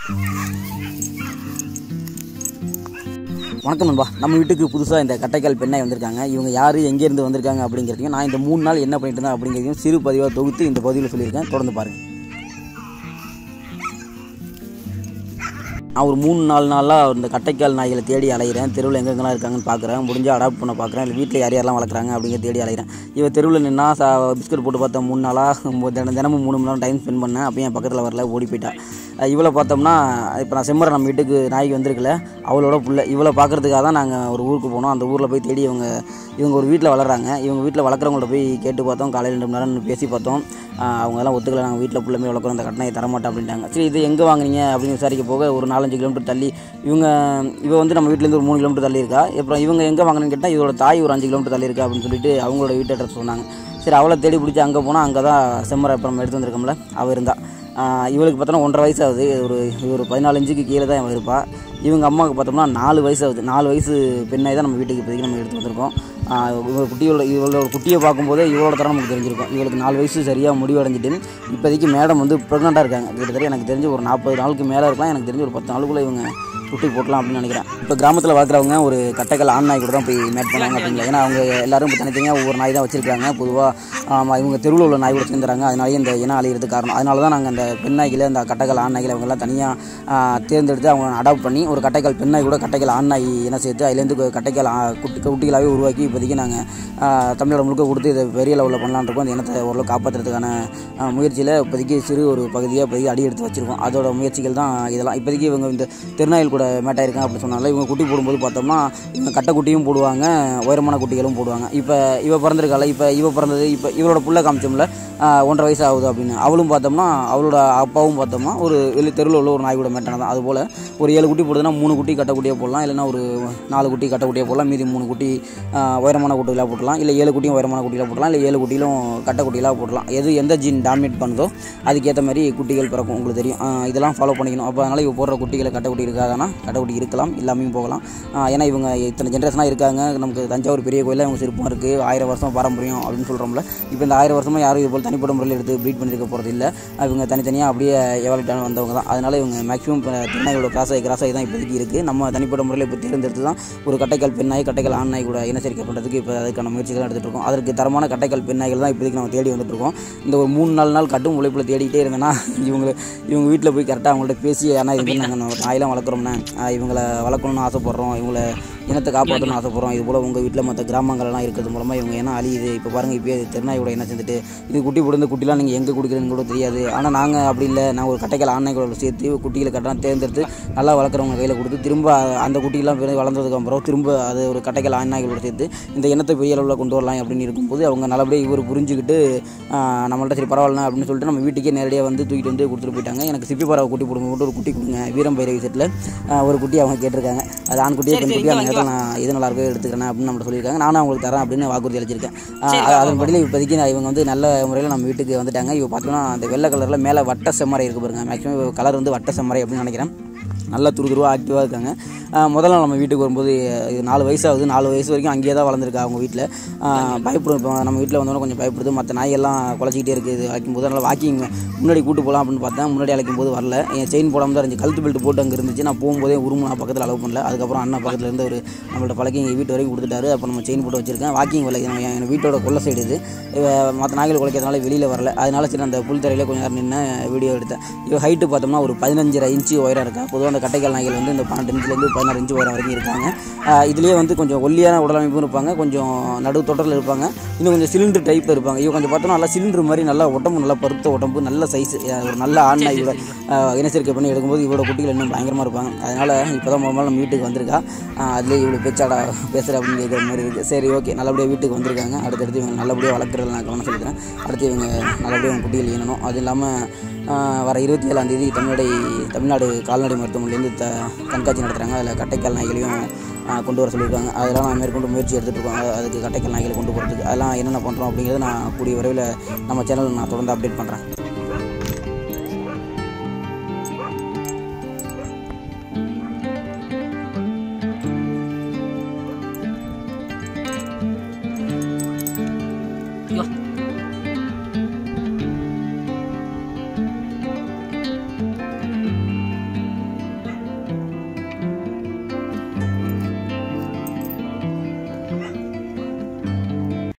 வணக்கம் நண்பா நம்ம வீட்டுக்கு புதுசாக இந்த கட்டைக்கால் பெண்ணாய் வந்திருக்காங்க இவங்க யார் எங்கேருந்து வந்திருக்காங்க அப்படிங்கிறதையும் நான் இந்த மூணு நாள் என்ன பண்ணிட்டு இருந்தேன் அப்படிங்கிறதையும் சிறு பதிவாக தொகுத்து இந்த பதிவில் சொல்லியிருக்கேன் தொடர்ந்து பாருங்கள் நான் ஒரு மூணு நாலு நாளாக இந்த கட்டைக்கால் நாய்களை தேடி அலைகிறேன் தெருவில் எங்கெங்கெல்லாம் இருக்காங்கன்னு பார்க்குறேன் முடிஞ்சால் அடாப்ட் பண்ண பார்க்குறேன் இல்லை வீட்டில் யார் யாரெல்லாம் வளர்க்குறாங்க அப்படிங்கிற தேடி அலைகிறேன் இவன் தெருவில் நின்னா சா பிஸ்கட் போட்டு பார்த்தேன் மூணு நாளாக தினம் தினமும் மூணு மணி நேரம் டைம் ஸ்பெண்ட் பண்ணேன் அப்பயும் என் பக்கத்தில் வரல ஓடி போயிட்டா அஹ் இவளை பார்த்தோம்னா இப்போ நான் செம்மரை நம்ம வீட்டுக்கு நாய்க்கு வந்திருக்கல அவளோட புள்ள இவளை பார்க்குறதுக்காக தான் நாங்கள் ஒரு ஊருக்கு போனோம் அந்த ஊரில் போய் தேடி இவங்க இவங்க ஒரு வீட்டில் வளர்றாங்க இவங்க வீட்டில் வளர்க்குறவங்கள்ட்ட போய் கேட்டு பார்த்தோம் காலையில் ரெண்டு மணி நேரம் பேசி பார்த்தோம் ஆஹ் அவங்க எல்லாம் ஒத்துக்கல நாங்கள் வீட்டில் புள்ளமே வளர்க்குறோம் அந்த கட்டணை தரமாட்டேன் அப்படின்ட்டாங்க சரி இது எங்கே வாங்குனீங்க அப்படின்னு விசாரிக்க போக ஒரு நாலஞ்சு கிலோமீட்டர் தள்ளி இவங்க இவ வந்து நம்ம வீட்டிலேருந்து ஒரு மூணு கிலோமீட்டர் தள்ளி இருக்கா அப்புறம் இவங்க எங்கே வாங்கினு கேட்டால் இவரோட தாய் ஒரு அஞ்சு கிலோமீட்டர் தள்ளி இருக்கா அப்படின்னு சொல்லிட்டு அவங்களோட வீட்டு அட்ரஸ் சொன்னாங்க சரி அவளை தேடி பிடிச்சி அங்கே போனால் அங்கே தான் செம்மரை இப்போ நம்ம எடுத்து வந்திருக்கோம்ல அவள் இருந்தா ஆஹ் இவளுக்கு பார்த்தோன்னா ஒன்றரை வயசு ஆகுது ஒரு ஒரு பதினாலு இன்ச்சுக்கு கீழே தான் இவன் இருப்பாள் இவங்க அம்மாவுக்கு பார்த்தோம்னா நாலு வயசு ஆகுது நாலு வயசு பெண்ணாய் தான் நம்ம வீட்டுக்கு இப்போதைக்கு நம்ம எடுத்து வந்திருக்கோம் ஆஹ் இவங்க குட்டியோட இவளோட குட்டியை பார்க்கும்போதே இவளோட தரம் நமக்கு தெரிஞ்சிருக்கும் இவளுக்கு நாலு வயசு சரியாக முடிவடைஞ்சிட்டு இப்போதைக்கு மேடம் வந்து ப்ரெக்னெண்ட்டாக இருக்காங்க கிட்டத்தட்ட எனக்கு தெரிஞ்சு ஒரு நாற்பது நாளுக்கு மேலே இருக்கலாம் எனக்கு தெரிஞ்சு ஒரு பத்து நாளுக்குள்ளே இவங்க குட்டி போட்டலாம் அப்படின்னு நினைக்கிறேன் இப்போ கிராமத்தில் வளர்க்குறவங்க ஒரு கட்டைக்கல் ஆண் நாய் கூட தான் போய் மேட் பண்ணாங்க அப்படிங்களா ஏன்னா அவங்க எல்லாரும் இப்போ தனித்தனியாக ஒவ்வொரு நாய் தான் வச்சிருக்காங்க பொதுவாக இவங்க தெருவில் உள்ள நாய் கூட சேர்ந்துறாங்க அதனாலேயே இந்த இனம் அழியிறதுக்கு காரணம் அதனால தான் நாங்கள் அந்த பெண் நாய்களை அந்த கட்டைக்கல் ஆண் நாய்களை அவங்கெல்லாம் தனியாக தேர்ந்தெடுத்து அவங்க அடாப்ட் பண்ணி ஒரு கட்டைக்கல் பெண் நாய் கூட கட்டைக்கல் ஆண் நாய் இனம் சேர்த்து அதுலேருந்து கட்டைக்கல் ஆ- குட்டி குட்டிகளாகவே உருவாக்கி இப்போதைக்கு நாங்கள் தமிழோட முழுக்க கொடுத்து இதை பெரிய லெவலில் பண்ணலான்னு இருக்கோம் அந்த இனத்தை ஓரளவு காப்பாற்றுறதுக்கான முயற்சியில் இப்போதைக்கு சிறு ஒரு பகுதியாக இப்போதைக்கு அடி எடுத்து வச்சிருக்கோம் அதோட முயற்சிகள் தான் இதெல்லாம் இப்போதைக்கு இவங்க இந்த திருநாயில் கூட மேட்டாயிருக்காங்க அப்படின்னு சொன்னால இவங்க குட்டி போடும்போது பார்த்தோம்னா இவங்க கட்டை குட்டியும் போடுவாங்க உயரமான குட்டிகளும் போடுவாங்க இப்போ இவ பிறந்திருக்கால இப்போ இவ பிறந்தது இப்போ இவரோட புள்ள காமிச்சோம்ல ஆஹ் ஒன்றரை வயசு ஆகுது அப்படின்னு அவளும் பார்த்தோம்னா அவளோட அப்பாவும் பார்த்தோம்னா ஒரு வெளி தெருவில் உள்ள ஒரு நாய் கூட மேட்டான தான் அதுபோல் ஒரு ஏழு குட்டி போடுதுன்னா மூணு குட்டி கட்டை குட்டியாக போடலாம் இல்லைன்னா ஒரு நாலு குட்டி கட்டை குட்டியாக போடலாம் மீதி மூணு குட்டி ஆஹ் உயரமான குட்டிகளாக போடலாம் இல்லை ஏழு குட்டியும் உயரமான குட்டிகளாக போடலாம் இல்லை ஏழு குட்டியிலும் கட்டை குட்டிகளாக போடலாம் எது எந்த ஜீன் டாமினேட் பண்ணுதோ அதுக்கேற்ற மாதிரி குட்டிகள் பிறக்கும் உங்களுக்கு தெரியும் ஆஹ் இதெல்லாம் ஃபாலோ பண்ணிக்கணும் அப்போ அதனால் இவங்க போடுற குட்டிகளை கட்டை குட்டி இருக்காதானா கட்டை குட்டி இருக்கலாம் இல்லாமையும் போகலாம் ஆஹ் ஏன்னா இவங்க இத்தனை ஜென்ரேஷனாக இருக்காங்க நமக்கு தஞ்சாவூர் பெரிய கோயிலில் இவங்க சிற்பம் இருக்குது ஆயிரம் வருஷம் பாரம்பரியம் அப்படின்னு சொல்கிறோம்ல இப்போ இந்த ஆயிரம் வருஷமாக யாரும் இது போல் தனிப்பட்ட முறையில் எடுத்து ப்ரீட் பண்ணியிருக்க போகிறது இல்லை இவங்க தனித்தனியாக அப்படியே எவாலிட்டான வந்தவங்க தான் அதனால் இவங்க மேக்ஸிமம் திருநாயோட கிராஸாகி கிராஸாகி தான் இப்போதைக்கு இருக்குது நம்ம தனிப்பட்ட முறையில் இப்போ தேர்ந்தெடுத்து தான் ஒரு கட்டைக்கால் பெண் நாய் கட்டைக்கால் ஆண் நாய் கூட இனச்சேர்க்கை பண்ணுறதுக்கு இப்போ அதுக்கான முயற்சிகள் எடுத்துகிட்டு இருக்கோம் அதற்கு தரமான கட்டைக்கால் பெண் நாய்கள் தான் இப்போதைக்கு நம்ம தேடி வந்துட்டு இருக்கோம் இந்த ஒரு மூணு நாலு நாள் கட்டும் உழைப்பில் தேடிக்கிட்டே இருந்தேன்னா இவங்க இவங்க வீட்டில் போய் கரெக்டாக அவங்கள்ட்ட பேசி ஆனால் இது மாதிரி நாங்கள் நாயெல்லாம் வளர்க்குறோம்னா ஆஹ் இவங்களை வளர்க்கணும்னு ஆசைப்பட்றோம் இவங்களை இனத்தை காப்பாற்றணும்னு ஆசைப்பட்றோம் இது போல் உங்கள் வீட்டில் மற்ற கிராமங்கள்லாம் இருக்கிறது மூலமாக இவங்க இனம் அழியுது இப்போ பாருங்கள் இப்போ திருநாயோட இனம் சேர்ந்துட்டு இது குட்டி போட்டு இந்த குட்டிலாம் நீங்கள் எங்கே குடிக்கிறீங்கன்னு கூட தெரியாது ஆனால் நாங்கள் அப்படி இல்லை நான் ஒரு கட்டைக்கால் ஆணை கூட சேர்த்து குட்டிகளை கரெக்டாக தேர்ந்தெடுத்து நல்லா வளர்க்குறவங்க கையில் கொடுத்து திரும்ப அந்த குட்டிலாம் பிறகு வளர்ந்ததுக்கு அப்புறம் திரும்ப அது ஒரு கட்டைக்கால் ஆண்நாய்களோட சேர்த்து இந்த இனத்தை பெரிய அளவில் கொண்டு வரலாம் அப்படின்னு இருக்கும்போது அவங்க நல்லபடியாக இவர் புரிஞ்சுக்கிட்டு ஆஹ், நம்மள்ட்ட சரி பரவாயில்ல அப்படின்னு சொல்லிட்டு நம்ம வீட்டுக்கே நேரடியாக வந்து தூக்கிட்டு வந்து கொடுத்துட்டு போயிட்டாங்க எனக்கு சிப்பி பறவை குட்டி போடுங்க மட்டும் ஒரு குட்டி கொடுங்க வீரம் பைரவி செட்டில் ஒரு குட்டி அவங்க கேட்டிருக்காங்க அது ஆண் குட்டியே பெண் குட்டியே அந்த நேரத்தில் நான் இது நல்லா இருக்கோ எடுத்துக்கிறேன் அப்படின்னு நம்ம சொல்லியிருக்காங்க நானும் அவங்களுக்கு தரேன் அப்படின்னு வாக்குறுதி அளிச்சிருக்கேன் ஆஹ், அது- அதன்படியில் இப்போதைக்கு நான் இவங்க வந்து நல்ல முறையில் நம்ம வீட்டுக்கு வந்துட்டாங்க இவங்க பார்த்தோன்னா அந்த வெள்ளை கலரில் மேலே வட்ட செம்மறை இருக்கு பாருங்க மேக்ஸிமம் கலர் வந்து வட்ட செம்மறை அப்படின்னு நினைக்கிறேன் நல்லா துருதுருவாக ஆக்டிவாக இருக்காங்க ஆஹ் முதல்ல நம்ம வீட்டுக்கு வரும்போது இது நாலு வயசு ஆகுது நாலு வயசு வரைக்கும் அங்கேயே தான் வளர்ந்துருக்கா அவங்க வீட்டில் பயப்படும் இப்போ நம்ம வீட்டில் வந்தோடனே கொஞ்சம் பயப்படுது மற்ற நாயெல்லாம் குலைச்சிக்கிட்டே இருக்குது இது அழைக்கும் போது அதனால் வாக்கிங் முன்னாடி கூட்டு போகலாம் அப்படின்னு பார்த்தேன் முன்னாடி அழைக்கும் போது வரல என் செயின் போடாமல் தான் இருந்துச்சு கழுத்து பெல்ட் போட்டு அங்கே இருந்துச்சு நான் போகும்போதே உருமு நான் பக்கத்தில் அலோவ் பண்ணல அதுக்கப்புறம் அண்ணா பக்கத்தில் இருந்து ஒரு நம்மள்ட்ட பழக்கி எங்கள் வீட்டு வரைக்கும் கொடுத்துட்டாரு அப்போ நம்ம செயின் போட்டு வச்சிருக்கேன் வாக்கிங் வரல இது நம்ம என் வீட்டோட கொள்ள சைடு இது மற்ற நாய்கள் குலைக்கிறதுனால வெளியில் வரல அதனால சரி அந்த புல் தரையில் கொஞ்சம் நேரம் நின்று வீடியோ எடுத்தேன் இவ ஹைட்டு பார்த்தோம்னா ஒரு பதினஞ்சரை இன்ச்சு உயரம் இருக்கா பொதுவாக அந்த கட்டைக்கால் நாய்கள் வந்து இந்த பன்னெண்டு இன்ச்சுலேருந்து பதினாறு இன்ச்சு உயரம் வரைக்கும் இருக்காங்க ஆஹ் இதுலேயே வந்து கொஞ்சம் ஒல்லியான உடலமைப்பும் இருப்பாங்க கொஞ்சம் நடு தொடரில் இருப்பாங்க இன்னும் கொஞ்சம் சிலிண்டர் டைப்பில் இருப்பாங்க இவங்க கொஞ்சம் பார்த்தோம்னா நல்லா சிலிண்டர் மாதிரி நல்லா உடம்பு நல்லா பருத்த உடம்பு நல்ல சைஸ் ஒரு நல்ல ஆண் நாயோட இனச்சேர்க்கை பண்ணி எடுக்கும்போது இவரோட குட்டிகள் இன்னும் பயங்கரமாக இருப்பாங்க அதனால் இப்போ தான் முதல்ல நம்ம வீட்டுக்கு வந்திருக்கா ஆஹ் அதுலேயே இவ்வளோ பேச்சாடா பேசுகிற அப்படின்னு கேட்குற மாதிரி இருக்குது சரி ஓகே நல்லபடியாக வீட்டுக்கு வந்திருக்காங்க அடுத்தடுத்து இவங்க நல்லபடியாக வளர்க்குறதுல நான் கவனம் செலுத்துறேன் அடுத்து இவங்க நல்லபடியாக இவங்க குட்டிகள் ஈனணும் அது இல்லாமல் ஆஹ் வர இருபத்தி ஏழாம் தேதி தமிழ்நாடு தமிழ்நாடு கால்நடை மருத்துவமனையிலேருந்து த கண்காட்சி நடத்துகிறாங்க அதில் கட்டைக்கால் நாய்களையும் ஆஹ் கொண்டு வர சொல்லியிருக்காங்க அதெல்லாம் நான் மேற்கொண்டு முயற்சி எடுத்துகிட்டு இருக்கோம் அது- அதுக்கு கட்டைக்கால் நாய்களை கொண்டு போகிறதுக்கு அதெல்லாம் என்னென்ன பண்ணுறோம் அப்படிங்கிறத நான் கூடிய விரைவில் நம்ம சேனலில் நான் தொடர்ந்து அப்டேட் பண்ணுறேன்